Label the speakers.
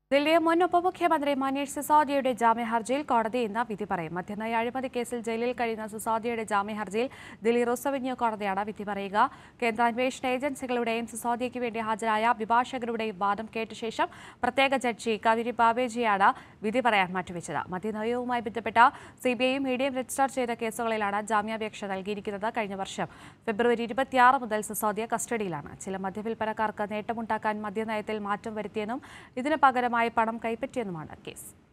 Speaker 1: ദില്ലി മുൻ ഉപമുഖ്യമന്ത്രി മനീഷ് സിസോദിയയുടെ ജാമ്യ ഹർജിയിൽ കോടതി ഇന്ന് വിധി പറയും മധ്യനയ അഴിമതി കേസിൽ ജയിലിൽ കഴിയുന്ന സിസോദിയയുടെ ജാമ്യ ഹർജിയിൽ ദില്ലി റോസവന്യൂ കോടതിയാണ് വിധി പറയുക കേന്ദ്ര അന്വേഷണ ഏജൻസികളുടെയും സിസോദിയയ്ക്ക് വേണ്ടി ഹാജരായ അഭിഭാഷകരുടെയും വാദം കേട്ട ശേഷം പ്രത്യേക ജഡ്ജി കവിരി ബാബേജിയാണ് വിധി പറയാൻ മാറ്റിവെച്ചത് മദ്യനയവുമായി ബന്ധപ്പെട്ട സിബിഐയും ഇഡിയും രജിസ്റ്റർ ചെയ്ത കേസുകളിലാണ് ജാമ്യാപേക്ഷ നൽകിയിരിക്കുന്നത് കഴിഞ്ഞ വർഷം ഫെബ്രുവരി ഇരുപത്തിയാറ് മുതൽ സിസോദിയ കസ്റ്റഡിയിലാണ് ചില മദ്യവിൽപ്പനക്കാർക്ക് നേട്ടമുണ്ടാക്കാൻ മദ്യനയത്തിൽ മാറ്റം വരുത്തിയെന്നും ഇതിന് പകരമായി പണം കൈപ്പറ്റിയെന്നുമാണ് കേസ്